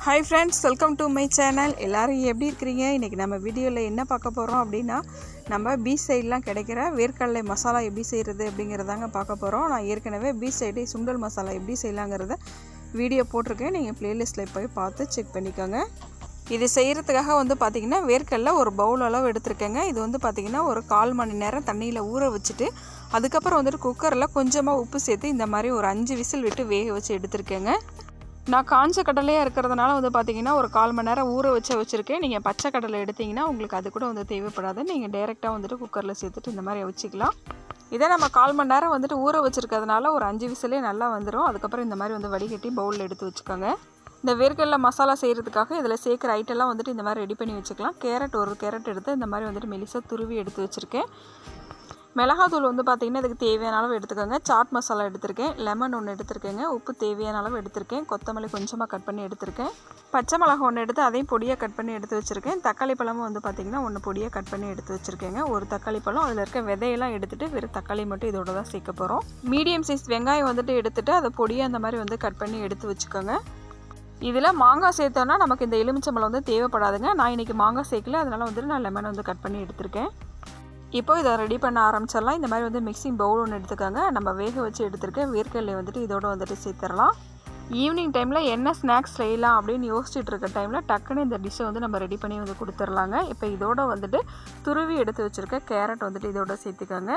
hi friends welcome to my channel எல்லோரும் எப்படி இருக்கிறீங்க இன்றைக்கி நம்ம வீடியோவில் என்ன பார்க்க போகிறோம் அப்படின்னா நம்ம பீச் சைட்லாம் கிடைக்கிற வேர்க்கடலை மசாலா எப்படி செய்கிறது அப்படிங்கிறதாங்க பார்க்க போகிறோம் நான் ஏற்கனவே பீச் சைடு சுண்டல் மசாலா எப்படி செய்யலாங்கிறத வீடியோ போட்டிருக்கேன் நீங்கள் ப்ளேலிஸ்ட்டில் போய் பார்த்து செக் பண்ணிக்கோங்க இது செய்கிறதுக்காக வந்து பார்த்திங்கன்னா வேர்க்கடல ஒரு பவுல் அளவு எடுத்திருக்கேங்க இது வந்து பார்த்திங்கன்னா ஒரு கால் மணி நேரம் தண்ணியில் ஊற வச்சுட்டு அதுக்கப்புறம் வந்துட்டு குக்கரில் கொஞ்சமாக உப்பு சேர்த்து இந்த மாதிரி ஒரு அஞ்சு விசில் விட்டு வேக வச்சு எடுத்திருக்கேங்க நான் காஞ்ச கடலையாக இருக்கிறதுனால வந்து பார்த்தீங்கன்னா ஒரு கால் மணி நேரம் ஊற வச்சு வச்சுருக்கேன் நீங்கள் பச்சை கடலை எடுத்தீங்கன்னா உங்களுக்கு அது கூட வந்து தேவைப்படாது நீங்கள் டேரெக்டாக வந்துட்டு குக்கரில் சேர்த்துட்டு இந்த மாதிரி வச்சுக்கலாம் இதே நம்ம கால் மணி நேரம் வந்துட்டு ஊற வச்சுருக்கிறதுனால ஒரு அஞ்சு விசிலே நல்லா வந்துடும் அதுக்கப்புறம் இந்த மாதிரி வந்து வடிகட்டி பவுலில் எடுத்து வச்சுக்கோங்க இந்த வேர்க்கடலை மசாலா செய்கிறதுக்காக இதில் சேர்க்குற ஐட்டெல்லாம் வந்துட்டு இந்த மாதிரி ரெடி பண்ணி வச்சுக்கலாம் கேரட் ஒரு கேரட் எடுத்து இந்த மாதிரி வந்துட்டு மெலிசாக துருவி எடுத்து வச்சுருக்கேன் மிளகாத்தூள் வந்து பார்த்திங்கன்னா இதுக்கு தேவையான அளவு எடுத்துக்கோங்க சாட் மசாலா எடுத்திருக்கேன் லெமன் ஒன்று எடுத்திருக்கேங்க உப்பு தேவையான அளவு எடுத்திருக்கேன் கொத்தமல்லி கொஞ்சமாக கட் பண்ணி எடுத்திருக்கேன் பச்சை மிளகா ஒன்று எடுத்து அதையும் பொடியாக கட் பண்ணி எடுத்து வச்சுருக்கேன் தக்காளி பழமும் வந்து பார்த்திங்கன்னா ஒன்று பொடியாக கட் பண்ணி எடுத்து வச்சுருக்கேங்க ஒரு தக்காளி பழம் அதில் இருக்க விதையெல்லாம் எடுத்துகிட்டு வெறும் தக்காளி மட்டும் இதோட தான் சேர்க்க போகிறோம் மீடியம் சைஸ் வெங்காயம் வந்துட்டு எடுத்துகிட்டு அதை பொடியாக அந்த மாதிரி வந்து கட் பண்ணி எடுத்து வச்சுக்கோங்க இதில் மாங்காய் சேர்த்தோன்னா நமக்கு இந்த எலுமிச்சம்பழம் வந்து தேவைப்படாதுங்க நான் இன்றைக்கி மாங்காய் சேர்க்கல அதனால் வந்துட்டு நான் லெமன் வந்து கட் பண்ணி எடுத்திருக்கேன் இப்போ இதை ரெடி பண்ண ஆரம்பிச்சிடலாம் இந்த மாதிரி வந்து மிக்சிங் பவுல் ஒன்று எடுத்துக்கோங்க நம்ம வேக வச்சு எடுத்துருக்கேன் வேர்க்கடலை வந்துட்டு இதோட வந்துட்டு சேர்த்துடலாம் ஈவினிங் டைமில் என்ன ஸ்நாக்ஸ் செய்யலாம் அப்படின்னு யோசிச்சுட்டு இருக்க டைமில் டக்குன்னு இந்த டிஷ்ஷை வந்து நம்ம ரெடி பண்ணி வந்து கொடுத்துர்லாங்க இப்போ இதோட வந்துட்டு துருவி எடுத்து வச்சுருக்க கேரட் வந்துட்டு இதோட சேர்த்துக்கோங்க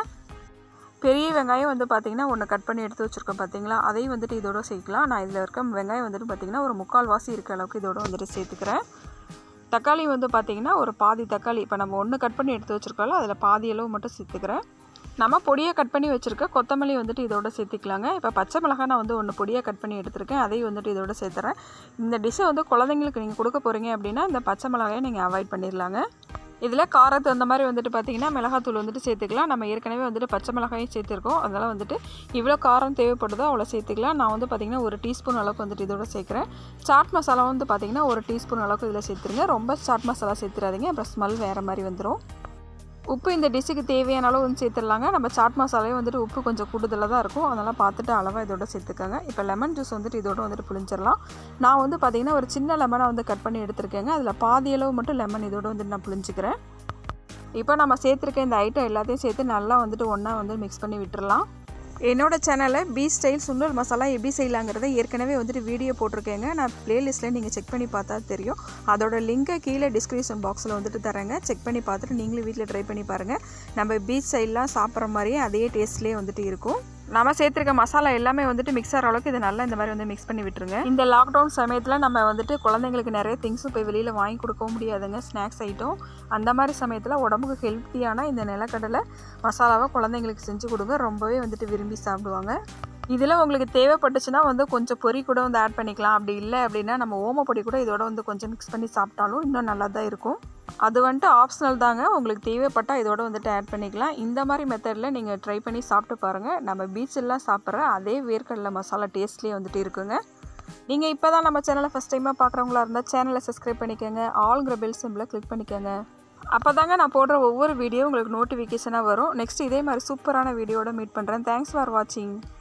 பெரிய வெங்காயம் வந்து பார்த்திங்கன்னா ஒன்று கட் பண்ணி எடுத்து வச்சுருக்கோம் பார்த்தீங்களா அதையும் வந்துட்டு இதோட சேர்க்கலாம் நான் இதில் இருக்க வெங்காயம் வந்துட்டு பார்த்திங்கன்னா ஒரு முக்கால் வாசி இருக்க அளவுக்கு இதோட வந்துட்டு சேர்த்துக்கிறேன் தக்காளி வந்து பார்த்திங்கன்னா ஒரு பாதி தக்காளி இப்போ நம்ம ஒன்று கட் பண்ணி எடுத்து வச்சுருக்கோம்ல அதில் பாதி அளவு மட்டும் சேர்த்துக்கிறேன் நம்ம பொடியாக கட் பண்ணி வச்சுருக்க கொத்தமல்லி வந்துட்டு இதோட சேர்த்துக்கலாங்க இப்போ பச்சை மிளகாய் நான் வந்து ஒன்று பொடியாக கட் பண்ணி எடுத்திருக்கேன் அதையும் வந்துட்டு இதோட சேர்த்துறேன் இந்த டிஷ்ஷை வந்து குழந்தைங்களுக்கு நீங்கள் கொடுக்க போகிறீங்க அப்படின்னா இந்த பச்சை மிளகாயை நீங்கள் அவாய்ட் பண்ணிடலாங்க இதில் காரத்து அந்த மாதிரி வந்துட்டு பார்த்திங்கன்னா மிளகாத்தூள் வந்துட்டு சேர்த்துக்கலாம் நம்ம ஏற்கனவே வந்துட்டு பச்சை மிளகாயும் சேர்த்துருக்கோம் அதனால் வந்துட்டு இவ்வளோ காரம் தேவைப்படுதோ அவ்வளோ சேர்த்துக்கலாம் நான் வந்து பார்த்திங்கன்னா ஒரு டீஸ்பூன் அளவுக்கு வந்துட்டு இதோட சேர்க்குறேன் சாட் மசாலா வந்து பார்த்திங்கன்னா ஒரு டீஸ்பூன் அளவுக்கு இதில் சேர்த்துருங்க ரொம்ப சாட் மசாலா சேர்த்துறாதீங்க அப்புறம் ஸ்மெல் வேறு மாதிரி வந்துடும் உப்பு இந்த டிஷ்ஷுக்கு தேவையான அளவு வந்து சேர்த்துடலாங்க நம்ம சாட் மசாலாவே வந்துட்டு உப்பு கொஞ்சம் கூடுதலாக தான் இருக்கும் அதனால் பார்த்துட்டு அளவாக இதோட சேர்த்துக்கோங்க இப்போ லெமன் ஜூஸ் வந்துட்டு இதோட வந்துட்டு புளிஞ்சிடலாம் நான் வந்து பார்த்திங்கன்னா ஒரு சின்ன லெமனை வந்து கட் பண்ணி எடுத்திருக்கேங்க அதில் பாதி அளவு மட்டும் லெமன் இதோட வந்துட்டு நான் புளிஞ்சிக்கிறேன் இப்போ நம்ம சேர்த்துருக்க இந்த ஐட்டம் எல்லாத்தையும் சேர்த்து நல்லா வந்துட்டு ஒன்றா வந்து மிக்ஸ் பண்ணி விட்டுறலாம் என்னோட சேனலில் பீச் ஸ்டைல் சுண்டல் மசாலா எப்படி செய்யலாங்கிறத ஏற்கனவே வந்துட்டு வீடியோ போட்டிருக்கேங்க நான் ப்ளேலிஸ்ட்டில் நீங்கள் செக் பண்ணி பார்த்தா தெரியும் அதோட லிங்கை கீழே டிஸ்கிரிப்ஷன் பாக்ஸில் வந்துட்டு தரேங்க செக் பண்ணி பார்த்துட்டு நீங்களும் வீட்டில் ட்ரை பண்ணி பாருங்கள் நம்ம பீச் சைட்லாம் சாப்பிட்ற மாதிரியே அதே டேஸ்ட்லேயே வந்துட்டு இருக்கும் நம்ம சேர்த்துருக்க மசாலா எல்லாமே வந்துட்டு மிக்ஸ் ஆகிற அளவுக்கு இது நல்லா இந்த மாதிரி வந்து மிக்ஸ் பண்ணி விட்டுருங்க இந்த லாக்டவுன் சமயத்தில் நம்ம வந்துட்டு குழந்தைங்களுக்கு நிறைய திங்ஸும் போய் வெளியில் வாங்கி கொடுக்கவும் முடியாதுங்க ஸ்நாக்ஸ் ஐட்டம் அந்த மாதிரி சமயத்தில் உடம்புக்கு ஹெல்த்தியான இந்த நிலக்கடலை மசாலாவை குழந்தைங்களுக்கு செஞ்சு கொடுங்க ரொம்பவே வந்துட்டு விரும்பி சாப்பிடுவாங்க இதில் உங்களுக்கு தேவைப்பட்டுச்சுன்னா வந்து கொஞ்சம் பொரி கூட வந்து ஆட் பண்ணிக்கலாம் அப்படி இல்லை அப்படின்னா நம்ம ஓமப்பொடி கூட இதோட வந்து கொஞ்சம் மிக்ஸ் பண்ணி சாப்பிட்டாலும் இன்னும் நல்லா தான் இருக்கும் அது வந்துட்டு ஆப்ஷனல் தாங்க உங்களுக்கு தேவைப்பட்டால் இதோட வந்துட்டு ஆட் பண்ணிக்கலாம் இந்த மாதிரி மெத்தடில் நீங்கள் ட்ரை பண்ணி சாப்பிட்டு பாருங்கள் நம்ம பீச்செல்லாம் சாப்பிட்ற அதே வேர்க்கடலை மசாலா டேஸ்ட்லேயே வந்துட்டு இருக்குங்க நீங்கள் இப்போ தான் நம்ம சேனலை ஃபஸ்ட் டைமாக பார்க்குறவங்களா இருந்தால் சேனலை சப்ஸ்கிரைப் பண்ணிக்கோங்க ஆல்ங்கிற பெல் சிம்பிளை கிளிக் பண்ணிக்கோங்க அப்போ தாங்க நான் போடுற ஒவ்வொரு வீடியோ உங்களுக்கு நோட்டிஃபிகேஷனாக வரும் நெக்ஸ்ட் இதே மாதிரி சூப்பரான வீடியோட மீட் பண்ணுறேன் தேங்க்ஸ் ஃபார் வாட்சிங்